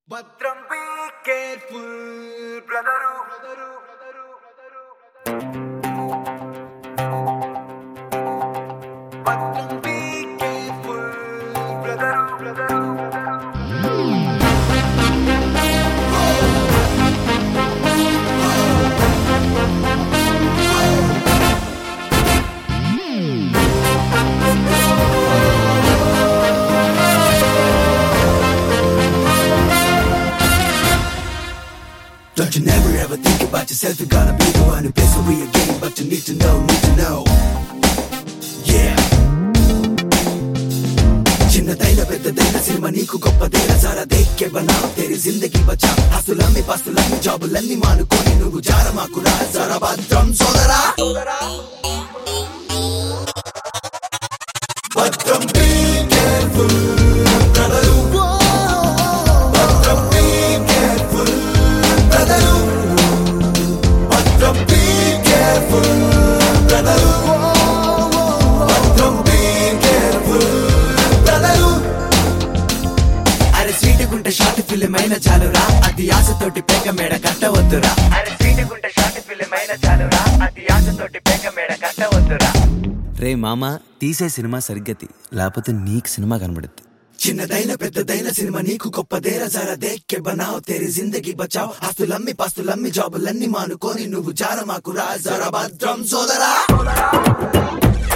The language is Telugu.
భద్రం be careful brother brother brother భద్రం be careful brother brother Don't you never ever think about yourself, you're gonna be the one who pays the way again, but you need to know, need to know. Yeah. చిన్నదైన పెద్దదైన సినిమా నీకు గొప్పదైన సారా దేక్కే బనావ్ తెరి జిందగీ బచా హస్తులమ్మి పస్తులమ్మి జాబులన్నీ మానుకొని నువ్వు జారమాకురా జరా భద్రం సోదరా భద్రం be careful, బ్రదరు భద్రం be careful, బ్రదరు భద్రం be careful, బ్రదరు భద్రం be careful, బ్రదరు అరే స్వీట్ గుంట షార్ట్ ఫిలిం అయిన చాలురా అది ఆశతోటి పేక మేడ కట్టవద్దురా అరే స్వీట్ గుంట షార్ట్ ఫిలిం అయిన చాలురా అది ఆశతోటి పేక మేడ కట్టవద్దురా రే మామ తీసే సినిమా సరిగ్గా తీ లేకపోతే నీకు సినిమా కనబడుద్ది చిన్నదైన పెద్దదైన సినిమా నీకు గొప్పదేరా జరా దేక్కే బనావ్ తెరి జిందగీ బచావ్ ఆస్తులమ్మి పాస్తులమ్మి జాబులన్నీ మానుకొని నువ్వు జారమాకురా జరా భద్రం సోదరా